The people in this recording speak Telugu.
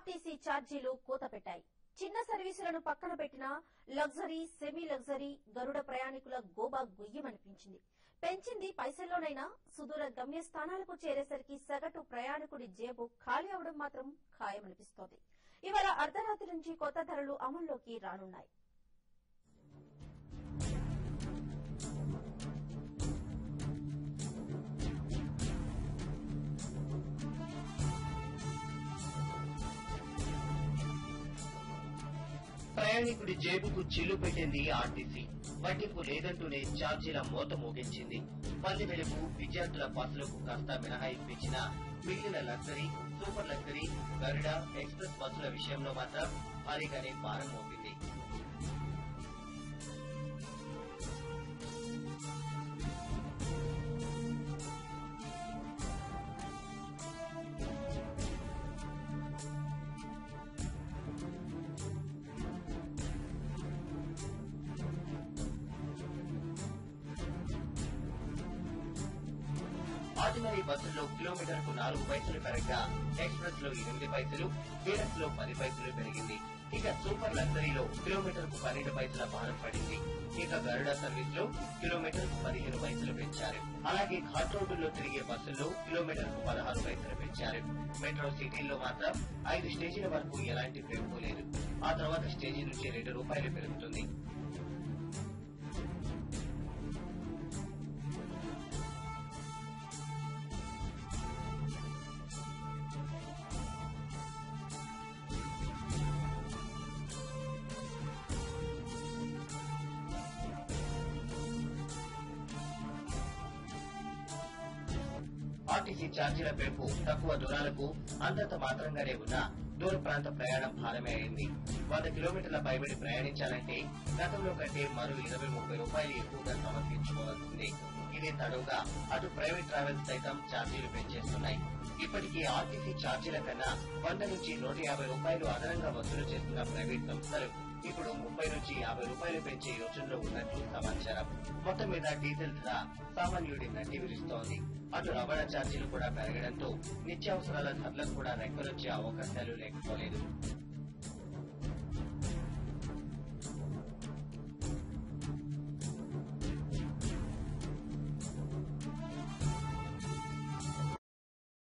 ఆర్టీసీ ఛార్జీలు కూత పెట్టాయి చిన్న సర్వీసులను పక్కన పెట్టినా లగ్జరీ సెమీ లగ్జరీ గరుడ ప్రయాణికుల గోబా గుయ్యమనిపించింది పెంచింది పైసల్లోనైనా సుదూర గమ్యస్థానాలకు చేరేసరికి సగటు ప్రయాణికుడి జేబు ఖాళీ అవడం మాత్రం ఖాయమనిపిస్తోంది ఇవాళ అర్ధరాత్రి నుంచి కొత్త ధరలు అమల్లోకి రానున్నాయి ప్రయాణికుడి జేబుకు చిల్లు పెట్టింది ఆర్టీసీ పట్టింపు లేదంటూనే ఛార్జీల మోత మోగించింది పల్లె వెలుగు విద్యార్థుల బస్సులకు కాస్త మినహాయింపించిన మిగిలిన luxury super luxury Garuda express బస్సుల విషయంలో మాత్రం భారీగానే భారం మోపింది ఆర్డినరీ బస్సుల్లో కిలోమీటర్ కు నాలుగు పైసలు పెరగగా ఎక్స్ప్రెస్ లో ఎనిమిది పైసలు డీలక్స్ లో పది పైసలు పెరిగింది ఇక సూపర్ లగ్జరీలో కిలోమీటర్ కు పన్నెండు పైసల భారం పడింది ఇక గరుడ సర్వీస్ లో కిలోమీటర్ కు పదిహేను పైసలు పెంచారు అలాగే ఘాట్ రోడ్డుల్లో తిరిగే బస్సుల్లో కిలోమీటర్ కు పదహారు పైసలు పెంచారు మెట్రో సిటీల్లో మాత్రం ఐదు స్టేజీల వరకు ఎలాంటి పెంపు లేదు ఆ తర్వాత స్టేజీ నుంచి రెండు రూపాయలు పెరుగుతుంది ఆర్టీసీ ఛార్జీల పెంపు తక్కువ దూరాలకు అంతంత మాత్రంగానే ఉన్న దూర ప్రాంత ప్రయాణం భారమే అయింది వంద కిలోమీటర్ల పైబడి ప్రయాణించాలంటే గతంలో కంటే మరో ఇరవై ముప్పై రూపాయలు ఎక్కువగా సమర్పించుకోవాల్సింది ఇదే తడువుగా అటు ప్రైవేట్ ట్రావెల్స్ సైతం ఛార్జీలు పెంచేస్తున్నాయి ఇప్పటికీ ఆర్టీసీ ఛార్జీల కన్నా వంద నుంచి నూట యాభై రూపాయలు అదనంగా వసూలు చేస్తున్న ప్రైవేట్ సంస్థలు ఇప్పుడు ముప్పై నుంచి యాభై రూపాయలు పెంచే యోచనలో ఉన్నట్లు సమాచారం మొత్తం మీద డీజిల్ ధర సామాన్యుడి నడ్డి విరుస్తోంది అటు రవాణా ఛార్జీలు కూడా పెరగడంతో నిత్యావసరాల ధరలకు కూడా రెక్కలొచ్చే అవకాశాలు లేకపోలేదు